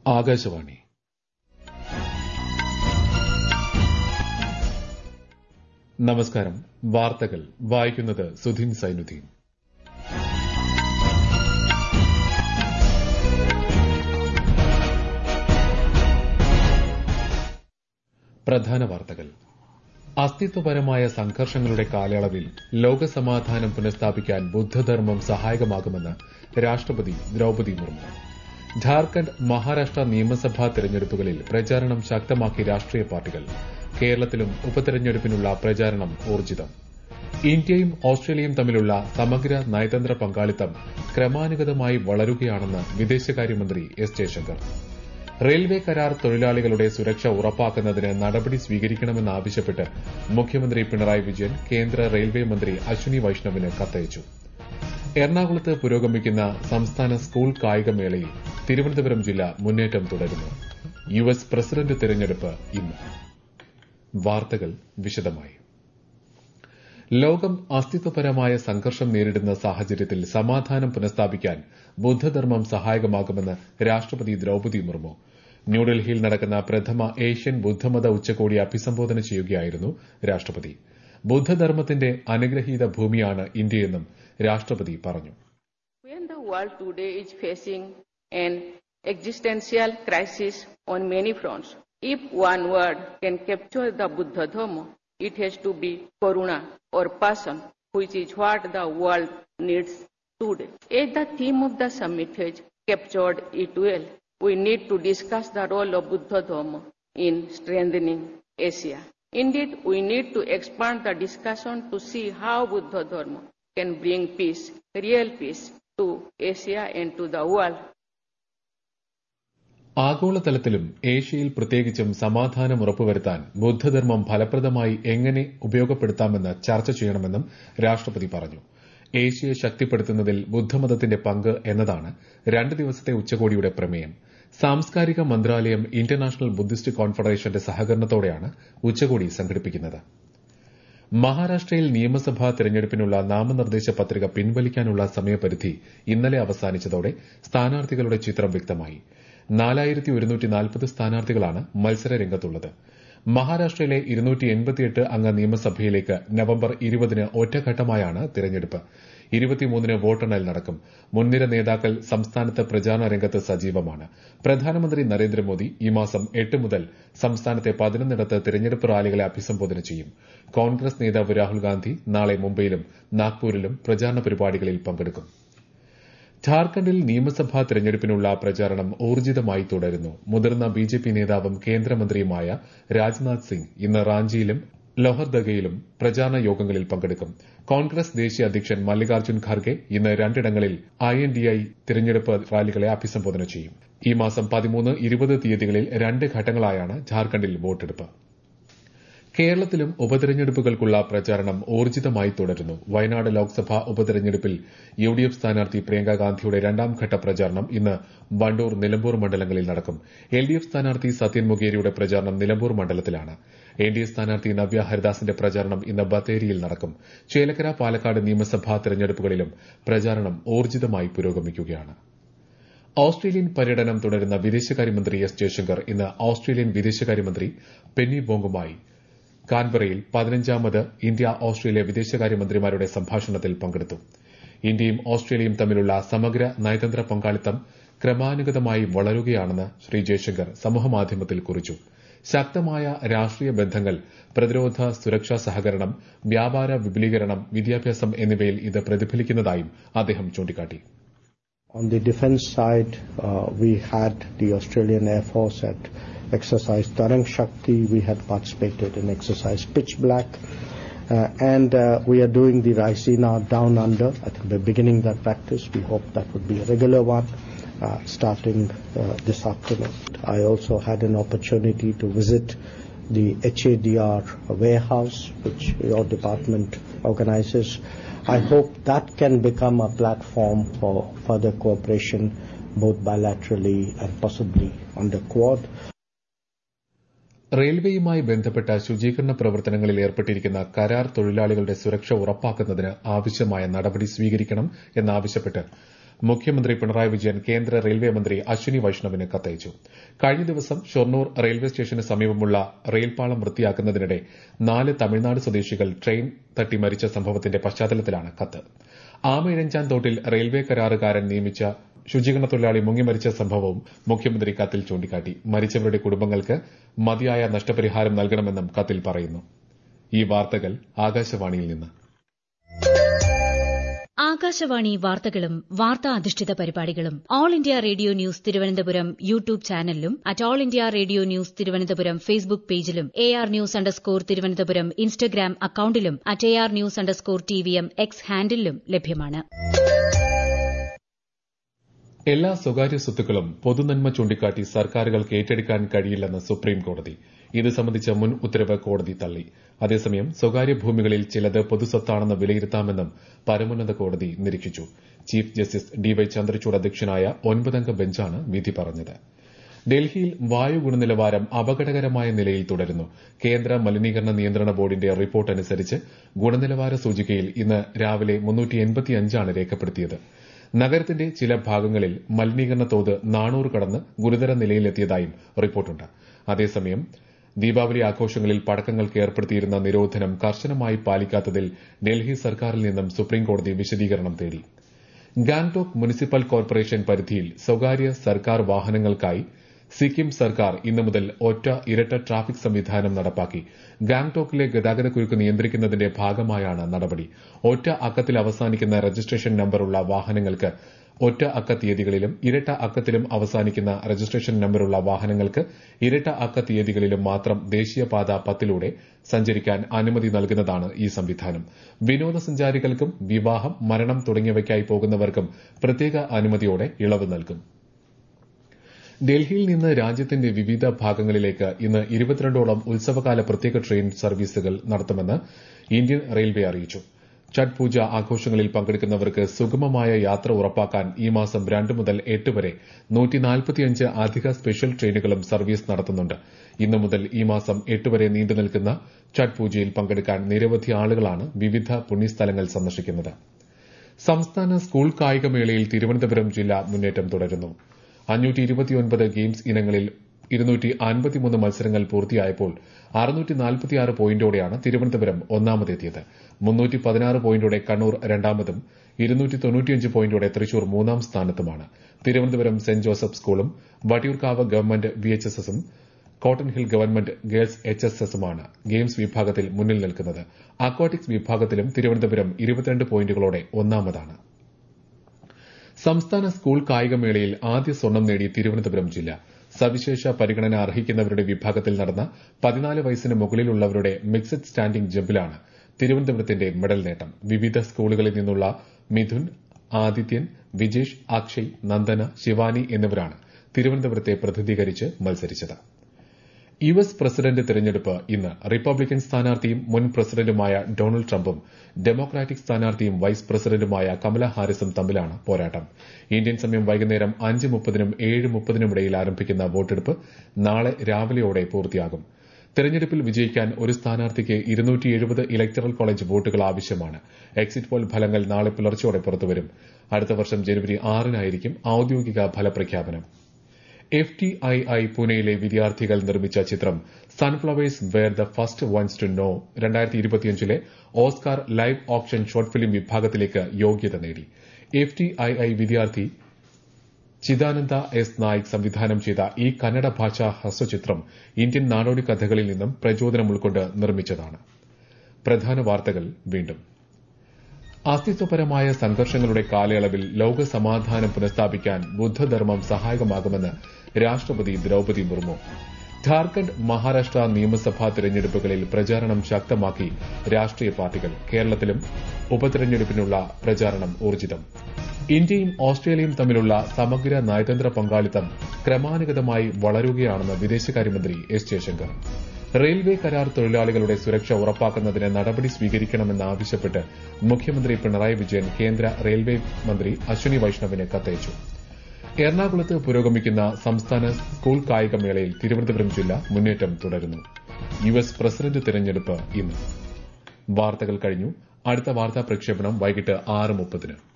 ആകാശവാണി നമസ്കാരം വാർത്തകൾ വായിക്കുന്നത് സുധീൻ സൈനുദ്ദീൻ പ്രധാന വാർത്തകൾ അസ്തിത്വപരമായ സംഘർഷങ്ങളുടെ കാലയളവിൽ ലോകസമാധാനം പുനഃസ്ഥാപിക്കാൻ ബുദ്ധധർമ്മം സഹായകമാകുമെന്ന് രാഷ്ട്രപതി ദ്രൌപദി മുർമു ഝാർഖണ്ഡ് മഹാരാഷ്ട്ര നിയമസഭാ തെരഞ്ഞെടുപ്പുകളിൽ പ്രചാരണം ശക്തമാക്കി രാഷ്ട്രീയ പാർട്ടികൾ കേരളത്തിലും ഉപതെരഞ്ഞെടുപ്പിനുള്ള പ്രചാരണം ഊർജിതം ഇന്ത്യയും ഓസ്ട്രേലിയയും തമ്മിലുള്ള സമഗ്ര നയതന്ത്ര പങ്കാളിത്തം ക്രമാനുഗതമായി വളരുകയാണെന്ന് വിദേശകാര്യമന്ത്രി എസ് ജയശങ്കർ റെയിൽവേ കരാർ തൊഴിലാളികളുടെ സുരക്ഷ ഉറപ്പാക്കുന്നതിന് നടപടി സ്വീകരിക്കണമെന്നാവശ്യപ്പെട്ട് മുഖ്യമന്ത്രി പിണറായി വിജയൻ കേന്ദ്ര റെയിൽവേ മന്ത്രി അശ്വിനി വൈഷ്ണവിന് കത്തയച്ചു എറണാകുളത്ത് പുരോഗമിക്കുന്ന സംസ്ഥാന സ്കൂൾ കായികമേളയിൽ തിരുവനന്തപുരം ജില്ല മുന്നേറ്റം തുടരുന്നു യു എസ് പ്രസിഡന്റ് തെരഞ്ഞെടുപ്പ് ഇന്ന് വാർത്തകൾ വിശദമായി ലോകം അസ്തിത്വപരമായ സംഘർഷം നേരിടുന്ന സാഹചര്യത്തിൽ സമാധാനം പുനഃസ്ഥാപിക്കാൻ ബുദ്ധധർമ്മം സഹായകമാകുമെന്ന് രാഷ്ട്രപതി ദ്രൌപദി മുർമു ന്യൂഡൽഹിയിൽ നടക്കുന്ന പ്രഥമ ഏഷ്യൻ ബുദ്ധമത ഉച്ചകോടി അഭിസംബോധന ചെയ്യുകയായിരുന്നു രാഷ്ട്രപതി ബുദ്ധധർമ്മത്തിന്റെ അനുഗ്രഹീത ഭൂമിയാണ് ഇന്ത്യയെന്നും രാഷ്ട്രപതി പറഞ്ഞു When the world today is facing an existential crisis on many fronts, if one word can capture the Buddha Dhamma, it has to be Karuna or Passion, which is what the world needs today. As the theme of the summit has captured it well, we need to discuss the role of Buddha Dhamma in strengthening Asia. Indeed, we need to expand the discussion to see how Buddha Dharma can bring peace, real peace, to Asia and to the world. ആഗോളതലത്തിലും ഏഷ്യയിൽ പ്രത്യേകിച്ചും സമാധാനം ഉറപ്പുവരുത്താൻ ബുദ്ധധർമ്മം ഫലപ്രദമായി എങ്ങനെ ഉപയോഗപ്പെടുത്താമെന്ന് ചർച്ച ചെയ്യണമെന്നും രാഷ്ട്രപതി പറഞ്ഞു ഏഷ്യയെ ശക്തിപ്പെടുത്തുന്നതിൽ ബുദ്ധമതത്തിന്റെ പങ്ക് എന്നതാണ് രണ്ട് ദിവസത്തെ ഉച്ചകോടിയുടെ പ്രമേയം സാംസ്കാരിക മന്ത്രാലയം ഇന്റർനാഷണൽ ബുദ്ധിസ്റ്റ് കോൺഫെഡറേഷന്റെ സഹകരണത്തോടെയാണ് ഉച്ചകോടി സംഘടിപ്പിക്കുന്നത് മഹാരാഷ്ട്രയിൽ നിയമസഭാ തെരഞ്ഞെടുപ്പിനുള്ള നാമനിർദ്ദേശ പത്രിക പിൻവലിക്കാനുള്ള സമയപരിധി ഇന്നലെ അവസാനിച്ചതോടെ സ്ഥാനാർത്ഥികളുടെ ചിത്രം വ്യക്തമായി നാലായിരത്തി ഒരുന്നൂറ്റി നാൽപ്പത് സ്ഥാനാർത്ഥികളാണ് മത്സര രംഗത്തുള്ളത് മഹാരാഷ്ട്രയിലെ ഇരുന്നൂറ്റി എൺപത്തിയെട്ട് അംഗ നിയമസഭയിലേക്ക് നവംബർ ഇരുപതിന് ഒറ്റഘട്ടമായാണ് തിരഞ്ഞെടുപ്പ് ഇരുപത്തിമൂന്നിന് വോട്ടെണ്ണൽ നടക്കും മുൻനിര നേതാക്കൾ സംസ്ഥാനത്ത് പ്രചാരണ രംഗത്ത് സജീവമാണ് പ്രധാനമന്ത്രി നരേന്ദ്രമോദി ഈ മാസം എട്ട് മുതൽ സംസ്ഥാനത്തെ പതിനൊന്നിടത്ത് തിരഞ്ഞെടുപ്പ് റാലികളെ അഭിസംബോധന ചെയ്യും കോൺഗ്രസ് നേതാവ് രാഹുൽ ഗാന്ധി നാളെ മുംബൈയിലും നാഗ്പൂരിലും പ്രചാരണ പരിപാടികളിൽ പങ്കെടുക്കും ഝാർഖണ്ഡിൽ നിയമസഭാ തെരഞ്ഞെടുപ്പിനുള്ള പ്രചാരണം ഊർജിതമായി തുടരുന്നു മുതിർന്ന ബിജെപി നേതാവും കേന്ദ്രമന്ത്രിയുമായ രാജ്നാഥ് സിംഗ് ഇന്ന് റാഞ്ചിയിലും ലോഹർദഗയിലും പ്രചാരണ യോഗങ്ങളിൽ പങ്കെടുക്കും കോൺഗ്രസ് ദേശീയ അധ്യക്ഷൻ മല്ലികാർജ്ജുൻ ഖാർഗെ ഇന്ന് രണ്ടിടങ്ങളിൽ ഐ എൻ ഡി ഐ തിരഞ്ഞെടുപ്പ് റാലികളെ അഭിസംബോധന ചെയ്യും ഈ മാസം പതിമൂന്ന് ഇരുപത് തീയതികളിൽ രണ്ട് ഘട്ടങ്ങളായാണ് ഝാർഖണ്ഡിൽ വോട്ടെടുപ്പ് കേരളത്തിലും ഉപതെരഞ്ഞെടുപ്പുകൾക്കുള്ള പ്രചാരണം ഊർജിതമായി തുടരുന്നു വയനാട് ലോക്സഭാ ഉപതെരഞ്ഞെടുപ്പിൽ യു ഡി എഫ് സ്ഥാനാർത്ഥി പ്രിയങ്ക ഗാന്ധിയുടെ രണ്ടാം ഘട്ട പ്രചാരണം ഇന്ന് വണ്ടൂർ നിലമ്പൂർ മണ്ഡലങ്ങളിൽ നടക്കും എൽ ഡി എഫ് സ്ഥാനാർത്ഥി സത്യൻ മുഖേരിയുടെ പ്രചാരണം നിലമ്പൂർ മണ്ഡലത്തിലാണ് എൻ ഡി എ സ്ഥാനാർത്ഥി നവ്യ ഹരിദാസിന്റെ പ്രചാരണം ഇന്ന് ബത്തേരിയിൽ നടക്കും ചേലക്കര പാലക്കാട് നിയമസഭാ തെരഞ്ഞെടുപ്പുകളിലും പ്രചാരണം ഊർജിതമായി പുരോഗമിക്കുകയാണ് ഓസ്ട്രേലിയൻ പര്യടനം തുടരുന്ന വിദേശകാര്യമന്ത്രി എസ് ജയശങ്കർ ഇന്ന് ഓസ്ട്രേലിയൻ വിദേശകാര്യമന്ത്രി പെന്നി ബോങ്കുമായി കാൻബറയിൽ പതിനഞ്ചാമത് ഇന്ത്യ ഓസ്ട്രേലിയ വിദേശകാര്യമന്ത്രിമാരുടെ സംഭാഷണത്തിൽ പങ്കെടുത്തു ഇന്ത്യയും ഓസ്ട്രേലിയയും തമ്മിലുള്ള സമഗ്ര നയതന്ത്ര പങ്കാളിത്തം ക്രമാനുഗതമായി വളരുകയാണെന്ന് ശ്രീ ജയശങ്കർ സമൂഹമാധ്യമത്തിൽ കുറിച്ചു ശക്തമായ രാഷ്ട്രീയ ബന്ധങ്ങൾ പ്രതിരോധ സുരക്ഷാ സഹകരണം വ്യാപാര വിപുലീകരണം വിദ്യാഭ്യാസം എന്നിവയിൽ ഇത് പ്രതിഫലിക്കുന്നതായും അദ്ദേഹം ചൂണ്ടിക്കാട്ടി On the defense side, uh, we had the Australian Air Force at exercise Tarang Shakti. We had participated in exercise Pitch Black. Uh, and uh, we are doing the Raisina Down Under. I think we're beginning that practice. We hope that would be a regular one uh, starting uh, this afternoon. I also had an opportunity to visit the HADR warehouse, which your department organizes. I hope that can become a platform for further cooperation, both bilaterally and possibly under Quad. റെയിൽവേയുമായി ബന്ധപ്പെട്ട ശുചീകരണ പ്രവർത്തനങ്ങളിൽ ഏർപ്പെട്ടിരിക്കുന്ന കരാർ തൊഴിലാളികളുടെ സുരക്ഷ ഉറപ്പാക്കുന്നതിന് ആവശ്യമായ നടപടി സ്വീകരിക്കണം എന്നാവശ്യപ്പെട്ട് മുഖ്യമന്ത്രി പിണറായി വിജയൻ കേന്ദ്ര റെയിൽവേ മന്ത്രി അശ്വിനി വൈഷ്ണവിന് കത്തയച്ചു കഴിഞ്ഞ ദിവസം ഷൊർണൂർ റെയിൽവേ സ്റ്റേഷന് സമീപമുള്ള റെയിൽപാളം വൃത്തിയാക്കുന്നതിനിടെ നാല് തമിഴ്നാട് സ്വദേശികൾ ട്രെയിൻ തട്ടി മരിച്ച സംഭവത്തിന്റെ പശ്ചാത്തലത്തിലാണ് കത്ത് ആമയിഴഞ്ചാൻ തോട്ടിൽ റെയിൽവേ കരാറുകാരൻ നിയമിച്ച ശുചീകരണ തൊഴിലാളി മുങ്ങിമരിച്ച സംഭവവും മുഖ്യമന്ത്രി കത്തിൽ ചൂണ്ടിക്കാട്ടി മരിച്ചവരുടെ കുടുംബങ്ങൾക്ക് മതിയായ നഷ്ടപരിഹാരം നൽകണമെന്നും കത്തിൽ പറയുന്നു ഈ വാർത്തകൾ ആകാശവാണിയിൽ നിന്ന് ആകാശവാണി വാർത്തകളും വാർത്താ അധിഷ്ഠിത പരിപാടികളും all India radio news Thiruvananthapuram YouTube ചാനലിലും at all India radio news Thiruvananthapuram Facebook പേജിലും A R news underscore Thiruvananthapuram Instagram അക്കൌണ്ടിലും at A R news underscore T V M X ഹാൻഡിലും ലഭ്യമാണ് എല്ലാ സ്വകാര്യ സ്വത്തുക്കളും പൊതുനന്മ ചൂണ്ടിക്കാട്ടി സർക്കാരുകൾക്ക് ഏറ്റെടുക്കാൻ കഴിയില്ലെന്ന് സുപ്രീം കോടതി ഇത് സംബന്ധിച്ച മുൻ ഉത്തരവ് കോടതി തള്ളി അതേസമയം സ്വകാര്യ ഭൂമികളിൽ ചിലത് പൊതുസ്വത്താണെന്ന് വിലയിരുത്താമെന്നും പരമോന്നത കോടതി നിരീക്ഷിച്ചു ചീഫ് ജസ്റ്റിസ് ഡിവൈ ചന്ദ്രചൂഡ് അധ്യക്ഷനായ ഒൻപതംഗ ബെഞ്ചാണ് വിധി പറഞ്ഞത് ഡൽഹിയിൽ വായു ഗുണനിലവാരം അപകടകരമായ നിലയിൽ തുടരുന്നു കേന്ദ്ര മലിനീകരണ നിയന്ത്രണ ബോർഡിന്റെ റിപ്പോർട്ട് അനുസരിച്ച് ഗുണനിലവാര സൂചികയിൽ ഇന്ന് രാവിലെ ആണ് രേഖപ്പെടുത്തിയത് നഗരത്തിന്റെ ചില ഭാഗങ്ങളിൽ മലിനീകരണ തോത് നാനൂറ് കടന്ന് ഗുരുതര നിലയിലെത്തിയതായും റിപ്പോർട്ടുണ്ട് അതേസമയം ദീപാവലി ആഘോഷങ്ങളിൽ പടക്കങ്ങൾക്ക് ഏർപ്പെടുത്തിയിരുന്ന നിരോധനം കർശനമായി പാലിക്കാത്തതിൽ ഡൽഹി സർക്കാരിൽ നിന്നും സുപ്രീംകോടതി വിശദീകരണം തേടി ഗാംഗ്ടോക്ക് മുനിസിപ്പൽ കോർപ്പറേഷൻ പരിധിയിൽ സ്വകാര്യ സർക്കാർ വാഹനങ്ങൾക്കായി സിക്കിം സർക്കാർ ഇന്നു മുതൽ ഒറ്റ ഇരട്ട ട്രാഫിക് സംവിധാനം നടപ്പാക്കി ഗാംഗ്ടോക്കിലെ ഗതാഗതക്കുരുക്ക് നിയന്ത്രിക്കുന്നതിന്റെ ഭാഗമായാണ് നടപടി ഒറ്റ അക്കത്തിൽ അവസാനിക്കുന്ന രജിസ്ട്രേഷൻ നമ്പറുള്ള വാഹനങ്ങൾക്ക് ഒറ്റ അക്ക തീയതികളിലും ഇരട്ട അക്കത്തിലും അവസാനിക്കുന്ന രജിസ്ട്രേഷൻ നമ്പറുള്ള വാഹനങ്ങൾക്ക് ഇരട്ട അക്ക തീയതികളിലും മാത്രം ദേശീയപാത പത്തിലൂടെ സഞ്ചരിക്കാൻ അനുമതി നൽകുന്നതാണ് ഈ സംവിധാനം വിനോദസഞ്ചാരികൾക്കും വിവാഹം മരണം തുടങ്ങിയവയ്ക്കായി പോകുന്നവർക്കും പ്രത്യേക അനുമതിയോടെ ഇളവ് നൽകും ഡൽഹിയിൽ നിന്ന് രാജ്യത്തിന്റെ വിവിധ ഭാഗങ്ങളിലേക്ക് ഇന്ന് ഇരുപത്തിരണ്ടോളം ഉത്സവകാല പ്രത്യേക ട്രെയിൻ സർവീസുകൾ നടത്തുമെന്ന് ഇന്ത്യൻ റെയിൽവേ അറിയിച്ചു ഛഠ് പൂജ ആഘോഷങ്ങളിൽ പങ്കെടുക്കുന്നവർക്ക് സുഗമമായ യാത്ര ഉറപ്പാക്കാൻ ഈ മാസം രണ്ട് മുതൽ എട്ട് വരെ അധിക സ്പെഷ്യൽ ട്രെയിനുകളും സർവീസ് നടത്തുന്നുണ്ട് ഇന്നു മുതൽ ഈ മാസം എട്ട് വരെ നീണ്ടുനിൽക്കുന്ന ഛഠ് പൂജയിൽ പങ്കെടുക്കാൻ നിരവധി ആളുകളാണ് വിവിധ പുണ്യസ്ഥലങ്ങൾ സന്ദർശിക്കുന്നത് സംസ്ഥാന സ്കൂൾ കായികമേളയിൽ തിരുവനന്തപുരം ജില്ല മുന്നേറ്റം തുടരുന്നു അഞ്ഞൂറ്റി ഇരുപത്തിയൊൻപത് ഗെയിംസ് ഇനങ്ങളിൽ ഇരുന്നൂറ്റി അൻപത്തിമൂന്ന് മത്സരങ്ങൾ പൂർത്തിയായപ്പോൾ അറുന്നൂറ്റി നാൽപ്പത്തിയാറ് പോയിന്റോടെയാണ് തിരുവനന്തപുരം ഒന്നാമതെത്തിയത് മുന്നൂറ്റി പതിനാറ് പോയിന്റോടെ കണ്ണൂർ രണ്ടാമതും ഇരുന്നൂറ്റി തൊണ്ണൂറ്റിയഞ്ച് പോയിന്റോടെ തൃശൂർ മൂന്നാം സ്ഥാനത്തുമാണ് തിരുവനന്തപുരം സെന്റ് ജോസഫ് സ്കൂളും വട്ടിയൂർക്കാവ് ഗവൺമെന്റ് വിഎച്ച്എസ്എസും cotton hill government girls H S എസുമാണ് ഗെയിംസ് വിഭാഗത്തിൽ മുന്നിൽ നിൽക്കുന്നത് അക്വാട്ടിക്സ് വിഭാഗത്തിലും തിരുവനന്തപുരം ഇരുപത്തിരണ്ട് പോയിന്റുകളോടെ ഒന്നാമതാണ് സംസ്ഥാന സ്കൂൾ കായികമേളയിൽ ആദ്യ സ്വർണം നേടി തിരുവനന്തപുരം ജില്ല സവിശേഷ പരിഗണന അർഹിക്കുന്നവരുടെ വിഭാഗത്തിൽ നടന്ന പതിനാല് വയസ്സിന് മുകളിലുള്ളവരുടെ മിക്സഡ് സ്റ്റാൻഡിംഗ് ജമ്പിലാണ് തിരുവനന്തപുരത്തിന്റെ മെഡൽ നേട്ടം വിവിധ സ്കൂളുകളിൽ നിന്നുള്ള മിഥുൻ ആദിത്യൻ വിജേഷ് അക്ഷയ് നന്ദന ശിവാനി എന്നിവരാണ് തിരുവനന്തപുരത്തെ പ്രതിനിധീകരിച്ച് മത്സരിച്ചത് യു എസ് പ്രസിഡന്റ് തെരഞ്ഞെടുപ്പ് ഇന്ന് റിപ്പബ്ലിക്കൻ സ്ഥാനാർത്ഥിയും മുൻ പ്രസിഡന്റുമായ ഡൊണാൾഡ് ട്രംപും ഡെമോക്രാറ്റിക് സ്ഥാനാർത്ഥിയും വൈസ് പ്രസിഡന്റുമായ കമല ഹാരിസും തമ്മിലാണ് പോരാട്ടം ഇന്ത്യൻ സമയം വൈകുന്നേരം അഞ്ച് മുപ്പതിനും ഏഴ് മുപ്പതിനുമിടയിൽ ആരംഭിക്കുന്ന വോട്ടെടുപ്പ് നാളെ രാവിലെയോടെ പൂർത്തിയാകും തെരഞ്ഞെടുപ്പിൽ വിജയിക്കാൻ ഒരു സ്ഥാനാർത്ഥിക്ക് ഇരുന്നൂറ്റി എഴുപത് ഇലക്ടറൽ കോളേജ് വോട്ടുകൾ ആവശ്യമാണ് എക്സിറ്റ് പോൾ ഫലങ്ങൾ നാളെ പുലർച്ചെയോടെ പുറത്തുവരും അടുത്ത വർഷം ജനുവരി ആറിനായിരിക്കും ഔദ്യോഗിക ഫലപ്രഖ്യാപനം എഫ് ടി ഐ ഐ പൂനെയിലെ വിദ്യാർത്ഥികൾ നിർമ്മിച്ച ചിത്രം sunflowers were the first ones to know രണ്ടായിരത്തി ഇരുപത്തിയഞ്ചിലെ Oscar live action short film വിഭാഗത്തിലേക്ക് യോഗ്യത നേടി എഫ് ടി ഐ ഐ വിദ്യാർത്ഥി ചിദാനന്ദ എസ് നായിക് സംവിധാനം ചെയ്ത ഈ കന്നഡ ഭാഷാ ഹ്രസ്വചിത്രം ഇന്ത്യൻ നാടോടി കഥകളിൽ നിന്നും പ്രചോദനം ഉൾക്കൊണ്ട് നിർമ്മിച്ചതാണ് പ്രധാന വാർത്തകൾ വീണ്ടും അസ്തിത്വപരമായ സംഘർഷങ്ങളുടെ കാലയളവിൽ ലോക സമാധാനം പുനഃസ്ഥാപിക്കാൻ ബുദ്ധധർമ്മം സഹായകമാകുമെന്ന് രാഷ്ട്രപതി ദ്രൌപതി മുർമു ഝാർഖണ്ഡ് മഹാരാഷ്ട്ര നിയമസഭാ തെരഞ്ഞെടുപ്പുകളിൽ പ്രചാരണം ശക്തമാക്കി രാഷ്ട്രീയ പാർട്ടികൾ കേരളത്തിലും ഉപതെരഞ്ഞെടുപ്പിനുള്ള പ്രചാരണം ഊർജിതം ഇന്ത്യയും ഓസ്ട്രേലിയയും തമ്മിലുള്ള സമഗ്ര നയതന്ത്ര പങ്കാളിത്തം ക്രമാനുഗതമായി വളരുകയാണെന്ന് വിദേശകാര്യമന്ത്രി എസ് ജയശങ്കർ റെയിൽവേ കരാർ തൊഴിലാളികളുടെ സുരക്ഷ ഉറപ്പാക്കുന്നതിന് നടപടി സ്വീകരിക്കണമെന്നാവശ്യപ്പെട്ട് മുഖ്യമന്ത്രി പിണറായി വിജയൻ കേന്ദ്ര റെയിൽവേ മന്ത്രി അശ്വിനി വൈഷ്ണവിന് കത്തയച്ചു എറണാകുളത്ത് പുരോഗമിക്കുന്ന സംസ്ഥാന സ്കൂൾ കായികമേളയിൽ തിരുവനന്തപുരം ജില്ല മുന്നേറ്റം തുടരുന്നു യു എസ് പ്രസിഡന്റ് തിരഞ്ഞെടുപ്പ് ഇന്ന് വാർത്തകൾ കഴിഞ്ഞു അടുത്ത വാർത്താ പ്രക്ഷേപണം വൈകിട്ട് ആറ് മുപ്പതിന്